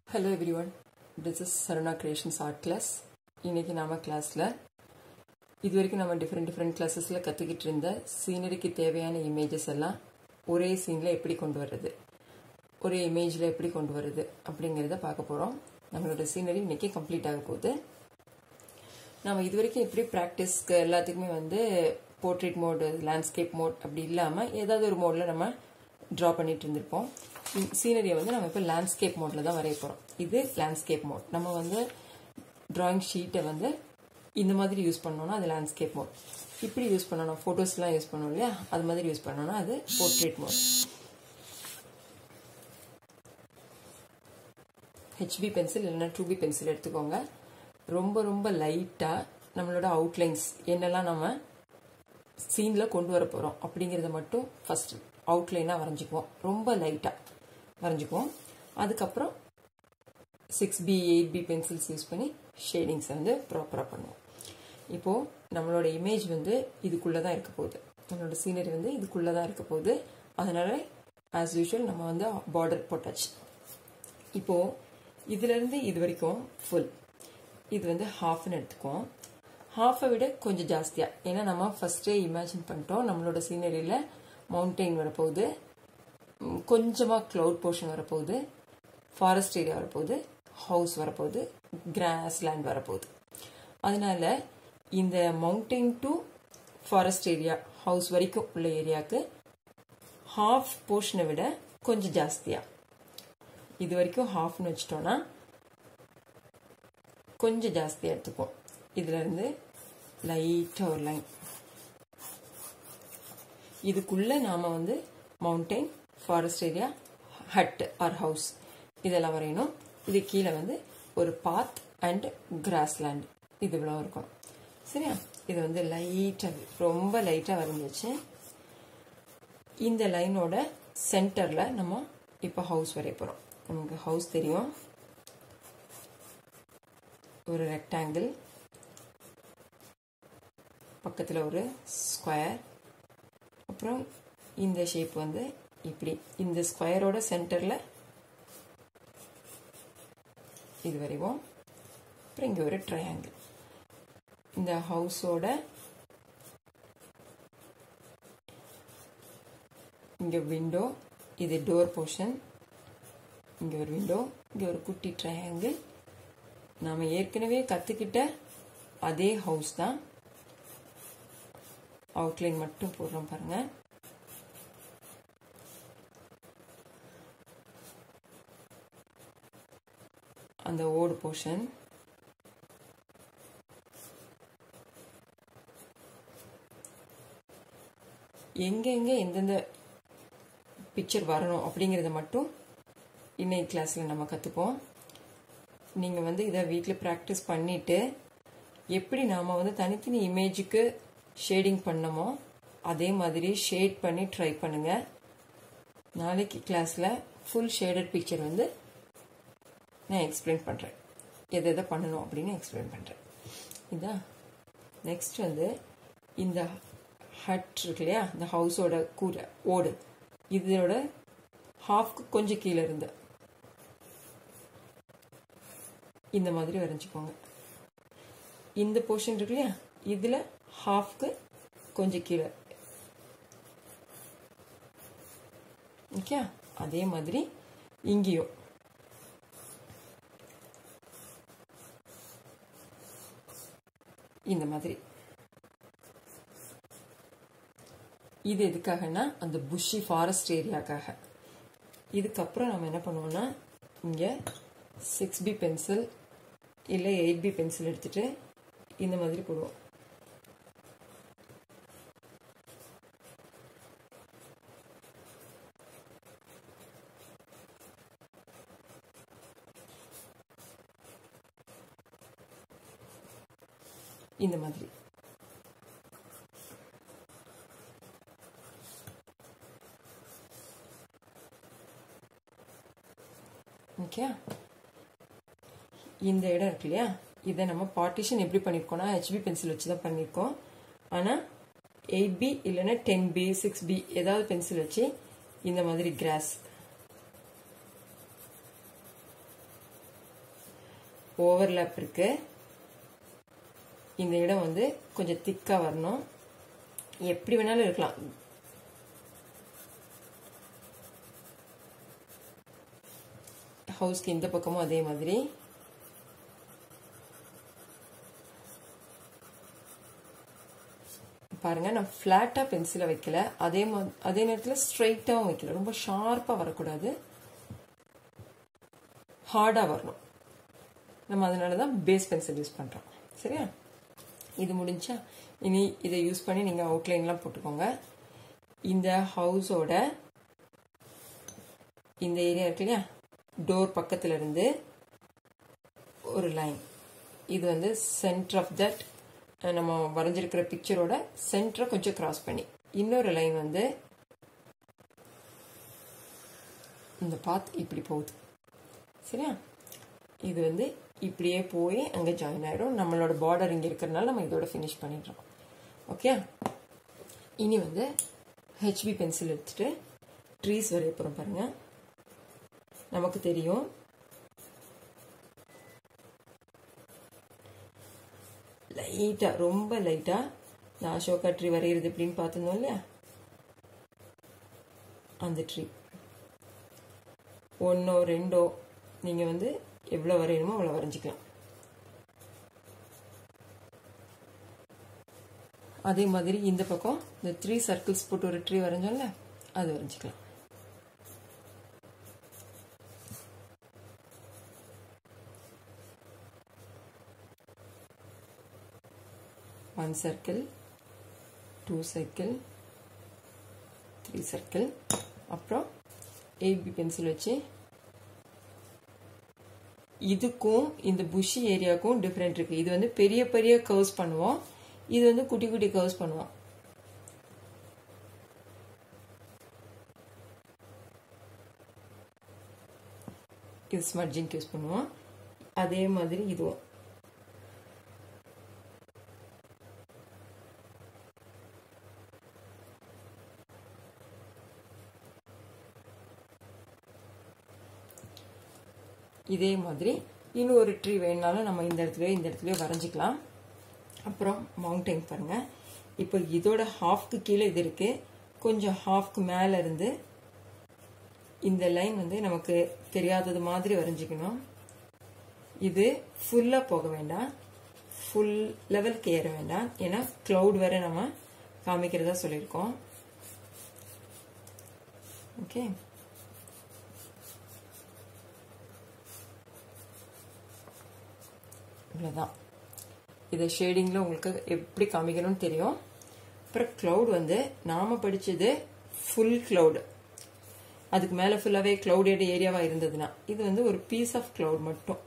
hello everyone this is Sarana creations art class இன்னைக்கு நாம கிளாஸில் இது வரைக்கும் நம்ம டிஃப்ரெண்ட் டிஃப்ரெண்ட் கிளாஸஸில் கற்றுக்கிட்டு இருந்த சீனரிக்கு தேவையான இமேஜஸ் எல்லாம் ஒரே சீனில் எப்படி கொண்டு வர்றது ஒரே இமேஜில் எப்படி கொண்டு வர்றது அப்படிங்கிறத பார்க்க போகிறோம் நம்மளோட சீனரி இன்னைக்கு கம்ப்ளீட் ஆக போகுது நம்ம இது வரைக்கும் எப்படி ப்ராக்டிஸ்க்கு எல்லாத்துக்குமே வந்து போர்ட்ரேட் மோடு லேண்ட்ஸ்கேப் மோட் அப்படி இல்லாமல் ஏதாவது ஒரு மோடில் நம்ம ட்ரா பண்ணிட்டு இருந்திருப்போம் சீனரியை வந்து நம்ம இப்போ லேண்ட்ஸ்கேப் மோடில் தான் வரைய போகிறோம் இது லேண்ட்ஸ்கேப் மோட் நம்ம வந்து ட்ராயிங் ஷீட்டை வந்து இந்த மாதிரி யூஸ் பண்ணோம்னா அது லேண்ட்ஸ்கேப் மோட் இப்படி யூஸ் பண்ணணும் ஃபோட்டோஸ்லாம் யூஸ் பண்ணோம் இல்லையா அது மாதிரி யூஸ் பண்ணோம்னா அது போர்ட்ரேட் மோட் ஹெச்பி பென்சில் இல்லைன்னா டூ பி பென்சில் எடுத்துக்கோங்க ரொம்ப ரொம்ப லைட்டாக நம்மளோட அவுட்லைன்ஸ் என்னெல்லாம் நம்ம சீனில் கொண்டு வர போகிறோம் அப்படிங்கிறத மட்டும் ஃபஸ்ட் அவுட்லைனாக வரைஞ்சிக்குவோம் ரொம்ப லைட்டாக வரைஞ்சிக்குவோம் அதுக்கப்புறம் six B eight B pencils use பண்ணி ஷேடிங்ஸை வந்து ப்ராப்பராக பண்ணுவோம் இப்போது நம்மளோட இமேஜ் வந்து இதுக்குள்ளே தான் இருக்க போகுது நம்மளோட சீனரி வந்து இதுக்குள்ளே தான் இருக்க போகுது அதனால் ஆஸ் யூஷுவல் நம்ம வந்து பார்டர் போட்டாச்சு இப்போது இதுலேருந்து இது வரைக்கும் ஃபுல் இது வந்து ஹாஃப்னு எடுத்துக்குவோம் ஹாஃபை விட கொஞ்சம் ஜாஸ்தியாக ஏன்னா நம்ம ஃபஸ்ட்டே இமேஜின் பண்ணிட்டோம் நம்மளோட சீனரியில் மவுண்டெயின் வரப்போகுது கொஞ்சமாக க்ளவுட் போர்ஷன் வரப்போகுது ஃபாரஸ்ட் ஏரியா வரப்போகுது ஹவுஸ் வரப்போகுது கிராஸ் லேண்ட் வரப்போகுது அதனால இந்த mountain to forest area house வரைக்கும் உள்ள ஏரியாவுக்கு ஹாஃப் போர்ஷனை விட கொஞ்சம் ஜாஸ்தியாக இது வரைக்கும் ஹாஃப்னு வச்சிட்டோன்னா கொஞ்சம் ஜாஸ்தியாக எடுத்துக்குவோம் இதுலேருந்து லைட்டாக ஒரு லைன் இதுக்குள்ளே நாம் வந்து mountain forest area hut or house இதெல்லாம் வரையணும் இது கீழே வந்து ஒரு பாத் அண்ட் கிராஸ்லேண்ட் இது இவ்வளோ இருக்கணும் சரியா இது வந்து லைட்டாக ரொம்ப லைட்டாக வரைஞ்சிச்சு இந்த லைனோட சென்டரில் நம்ம இப்போ ஹவுஸ் வரைய போகிறோம் நமக்கு ஹவுஸ் தெரியும் ஒரு ரெக்டாங்கிள் பக்கத்தில் ஒரு ஸ்கொயர் அப்புறம் இந்த ஷேப் வந்து இப்படி இந்த ஸ்கொயரோட சென்டரில் இது வரைவோம் அப்புறம் இங்கே ஒரு ட்ரையாங்கிள் இந்த ஹவுஸோட இங்கே விண்டோ இது டோர் போர்ஷன் இங்கே ஒரு விண்டோ இங்கே ஒரு குட்டி ட்ரையாங்கிள் நாம் ஏற்கனவே கற்றுக்கிட்ட அதே ஹவுஸ் தான் அவுட்லைன் மட்டும் போடுறோம் பாருங்க அந்த ஓடு போர்ஷன் எங்கெங்க எந்தெந்த பிக்சர் வரணும் அப்படிங்கிறத மட்டும் இன்னைக்கு கிளாஸில் நம்ம கற்றுப்போம் நீங்கள் வந்து இதை வீட்டில் ப்ராக்டிஸ் பண்ணிவிட்டு எப்படி நாம் வந்து தனித்தனி இமேஜுக்கு ஷேடிங் பண்ணமோ அதே மாதிரி ஷேட் பண்ணி ட்ரை பண்ணுங்கள் நாளைக்கு கிளாஸில் ஃபுல் ஷேடட் பிக்சர் வந்து நான் எக்ஸ்பிளைன் பண்ணுறேன் எதை எதை பண்ணணும் அப்படின்னு எக்ஸ்பிளைன் பண்ணுறேன் இதான் நெக்ஸ்ட் வந்து இந்த ஹட் இருக்கு இல்லையா இந்த ஹவுஸோட கூரை ஓடு இதோட ஹாஃப்க்கு கொஞ்சம் கீழே இருந்து இந்த மாதிரி வரைஞ்சிக்கோங்க இந்த போர்ஷன் இருக்கு இல்லையா இதில் ஹாஃப்க்கு கொஞ்சம் கீழே ஓகே அதே மாதிரி இங்கேயும் இந்த மாதிரி இது எதுக்காகனா அந்த புஷி ஃபாரஸ்ட் ஏரியாக்காக இதுக்கப்புறம் நம்ம என்ன பண்ணுவோம்னா இங்கே சிக்ஸ் பி பென்சில் இல்லை எயிட் பி பென்சில் எடுத்துட்டு இந்த மாதிரி போடுவோம் இந்த மாதிரி ஓகே இந்த இடம் இருக்கு இல்லையா இதை நம்ம பார்ட்டிஷன் எப்படி பண்ணியிருக்கோம்னா ஹெச்பி பென்சில் வச்சு தான் பண்ணியிருக்கோம் ஆனால் எயிட் பி இல்லைன்னா டென் பி சிக்ஸ் பி ஏதாவது பென்சில் வச்சு இந்த மாதிரி கிராஸ் ஓவர்லேப் இருக்கு இந்த இடம் வந்து கொஞ்சம் திக்காக வரணும் எப்படி வேணாலும் இருக்கலாம் ஹவுஸ்க்கு இந்த பக்கமும் அதே மாதிரி பாருங்க நான் ஃப்ளாட்டாக பென்சிலை வைக்கல அதே மா அதே நேரத்தில் ஸ்ட்ரைட்டாகவும் வைக்கல ரொம்ப ஷார்ப்பாக வரக்கூடாது ஹார்டாக வரணும் நம்ம அதனால தான் பேஸ் பென்சில் யூஸ் பண்ணுறோம் சரியா இது முடிஞ்சா இனி இதை யூஸ் பண்ணி நீங்கள் அவுட்லைன்லாம் போட்டுக்கோங்க இந்த ஹவுஸோட இந்த ஏரியா இருக்கு இல்லையா டோர் பக்கத்துல இருந்து ஒரு லைன் இது வந்து சென்டர் ஆஃப் தட் நம்ம வரைஞ்சிருக்கிற பிக்சரோட சென்டரை கொஞ்சம் கிராஸ் பண்ணி இன்னொரு லைன் வந்து இந்த பாத் இப்படி போகுது சரியா இது வந்து இப்படியே போய் அங்கே ஜாயின் ஆகிடும் நம்மளோட பார்டர் இங்கே இருக்கிறனால நம்ம இதோட ஃபினிஷ் பண்ணிடுறோம் ஓகே இனி வந்து ஹெச்பி பென்சில் எடுத்துட்டு ட்ரீஸ் வரைய போகிறோம் பாருங்க நமக்கு தெரியும் லைட்டாக ரொம்ப லைட்டாக இந்த அசோகா ட்ரீ வரைகிறது எப்படின்னு பார்த்துருந்தோம் இல்லையா அந்த ட்ரீ ஒன்றோ ரெண்டோ நீங்கள் வந்து எவ்வளோ வரையணுமோ அவ்வளோ வரைஞ்சிக்கலாம் அதே மாதிரி இந்த பக்கம் இந்த த்ரீ சர்க்கிள்ஸ் போட்டு ஒரு ட்ரீ வரைஞ்சோம்ல அது வரைஞ்சிக்கலாம் one circle two circle three circle அப்புறம் எயிட் பி பென்சில் வச்சு இதுக்கும் இந்த புஷி ஏரியாவுக்கும் டிஃப்ரெண்ட் இருக்கு இது வந்து பெரிய பெரிய கர்வ்ஸ் பண்ணுவோம் இது வந்து குட்டி குட்டி கர்வ்ஸ் பண்ணுவோம் இது ஸ்மட்ஜிங்க்கு யூஸ் பண்ணுவோம் அதே மாதிரி இதுவும் இதே மாதிரி இன்னும் ஒரு ட்ரீ வேணுனாலும் நம்ம இந்த இடத்துல இந்த இடத்துல வரைஞ்சிக்கலாம் அப்புறம் மவுண்டைன் பாருங்க இப்போ இதோட ஹாஃப்க்கு கீழே இது இருக்கு கொஞ்சம் ஹாஃப்க்கு மேலே இருந்து இந்த லைன் வந்து நமக்கு தெரியாதது மாதிரி வரைஞ்சிக்கணும் இது ஃபுல்லாக போக வேண்டாம் ஃபுல் லெவலுக்கு ஏற வேண்டாம் ஏன்னா க்ளவுட் வேற நம்ம காமிக்கிறதா சொல்லியிருக்கோம் ஓகே இவ்வளோதான் இதை ஷேடிங்கில் உங்களுக்கு எப்படி காமிக்கணும்னு தெரியும் அப்புறம் க்ளவுட் வந்து நாம் படித்தது ஃபுல் க்ளவுடு அதுக்கு மேலே ஃபுல்லாகவே க்ளவுடட் ஏரியாவாக இருந்ததுன்னா இது வந்து ஒரு பீஸ் ஆஃப் க்ளவுட் மட்டும்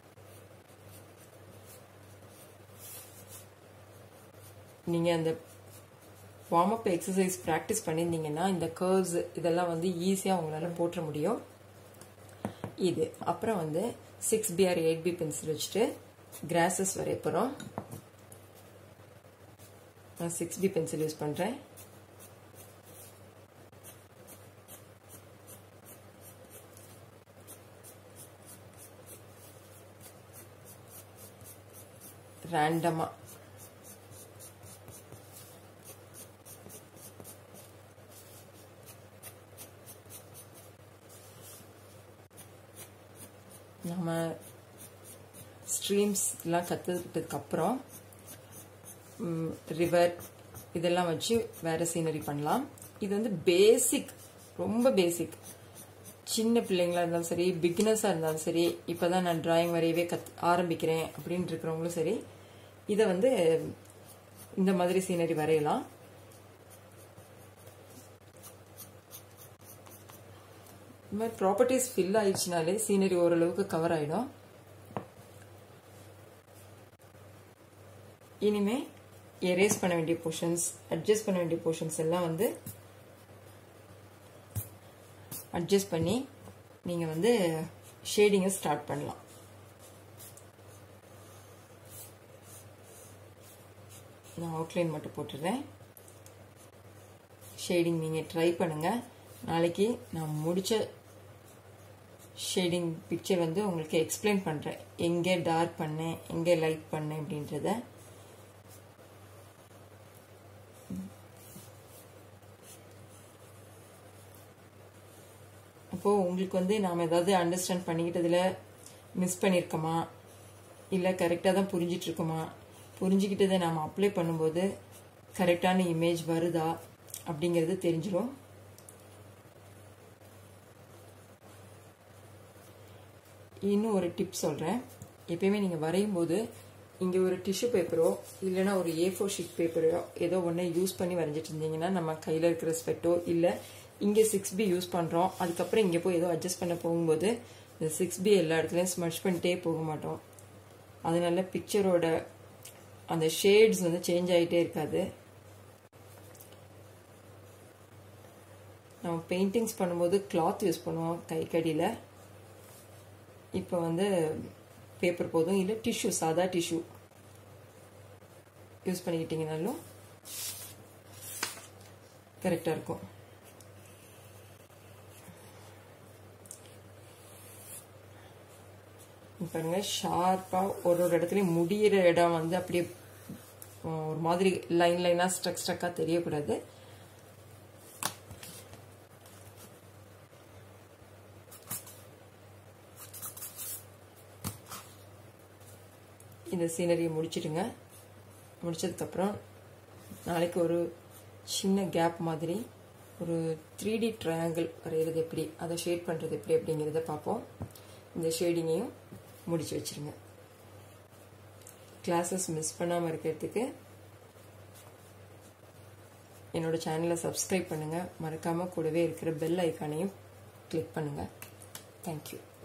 நீங்கள் அந்த வார்ம் அப் எக்ஸசைஸ் ப்ராக்டிஸ் பண்ணியிருந்தீங்கன்னா இந்த கர்வ்ஸ் இதெல்லாம் வந்து ஈஸியாக உங்களால் போட்டுற முடியும் இது அப்புறம் வந்து six B or eight B pencil வச்சுட்டு கிராசஸ் வரைய போகிறோம் நான் சிக்ஸ் பி பென்சில் யூஸ் பண்ணுறேன் ரேண்டமாக நம்ம ஸ்ட்ரீம்ஸ்லாம் கற்றுக்கிட்டதுக்கப்புறம் ரிவர் இதெல்லாம் வச்சு வேறு சீனரி பண்ணலாம் இது வந்து பேசிக் ரொம்ப பேசிக் சின்ன பிள்ளைங்களா இருந்தாலும் சரி பிகினர்ஸாக இருந்தாலும் சரி இப்போ தான் நான் டிராயிங் வரையவே கத் ஆரம்பிக்கிறேன் அப்படின்னு இருக்கிறவங்களும் சரி இதை வந்து இந்த மாதிரி சீனரி வரையலாம் இந்த மாதிரி ப்ராப்பர்ட்டிஸ் ஃபில் ஆயிடுச்சுனாலே சீனரி ஓரளவுக்கு கவர் ஆகிடும் இனிமே எரேஸ் பண்ண வேண்டிய போர்ஷன்ஸ் அட்ஜஸ்ட் பண்ண வேண்டிய போர்ஷன்ஸ் எல்லாம் வந்து அட்ஜஸ்ட் பண்ணி நீங்கள் வந்து ஷேடிங்கை ஸ்டார்ட் பண்ணலாம் நான் அவுட்லைன் மட்டும் போட்டுடுறேன் ஷேடிங் நீங்கள் ட்ரை பண்ணுங்கள் நாளைக்கு நான் முடித்த ஷேடிங் பிக்சர் வந்து உங்களுக்கு எக்ஸ்பிளைன் பண்ணுறேன் எங்கே டார்க் பண்ணேன் எங்கே லைட் பண்ணேன் அப்படின்றத அப்போது உங்களுக்கு வந்து நாம் ஏதாவது அண்டர்ஸ்டாண்ட் பண்ணிக்கிட்டதில் மிஸ் பண்ணியிருக்கோமா இல்லை கரெக்டாக தான் புரிஞ்சிட்ருக்கோமா புரிஞ்சுக்கிட்டதை நாம் அப்ளை பண்ணும்போது கரெக்டான இமேஜ் வருதா அப்படிங்கிறது தெரிஞ்சிடும் இன்னும் ஒரு டிப் சொல்கிறேன் எப்பயுமே நீங்கள் வரையும் போது இங்கே ஒரு டிஷ்யூ பேப்பரோ இல்லைன்னா ஒரு ஏ ஃபோர் ஷீட் பேப்பரோ ஏதோ ஒன்று யூஸ் பண்ணி வரைஞ்சிட்டு இருந்தீங்கன்னா நம்ம கையில் இருக்கிற ஸ்வெட்டோ இல்லை இங்கே சிக்ஸ் பி யூஸ் பண்ணுறோம் அதுக்கப்புறம் இங்கே போய் ஏதோ அட்ஜஸ்ட் பண்ண போகும்போது இந்த சிக்ஸ் பி எல்லா இடத்துலையும் ஸ்மஷ் பண்ணிட்டே போக மாட்டோம் அதனால பிக்சரோட அந்த ஷேட்ஸ் வந்து சேஞ்ச் ஆகிட்டே இருக்காது நம்ம பெயிண்டிங்ஸ் பண்ணும்போது கிளாத் யூஸ் பண்ணுவோம் கை கடியில் இப்போ வந்து பேப்பர் போதும் இல்லை டிஷ்யூ சாதா டிஷ்யூ யூஸ் பண்ணிக்கிட்டிங்கனாலும் கரெக்டாக இருக்கும் பாருங்க ஷார்ப்பாக ஒரு ஒரு இடத்துலையும் முடியிற இடம் வந்து அப்படியே ஒரு மாதிரி லைன் லைனாக ஸ்ட்ரக் ஸ்ட்ரக்காக தெரியக்கூடாது இந்த சீனரியை முடிச்சிடுங்க முடிச்சதுக்கப்புறம் நாளைக்கு ஒரு சின்ன கேப் மாதிரி ஒரு த்ரீ டி ட்ரையாங்கிள் வரைகிறது எப்படி அதை ஷேட் பண்ணுறது எப்படி அப்படிங்கிறத பார்ப்போம் இந்த ஷேடிங்கையும் முடிச்சு வச்சுருங்க கிளாஸஸ் மிஸ் பண்ணாமல் இருக்கிறதுக்கு என்னோட சேனலை சப்ஸ்கிரைப் பண்ணுங்கள் மறக்காமல் கூடவே இருக்கிற பெல் ஐக்கானையும் கிளிக் பண்ணுங்கள் தேங்க்யூ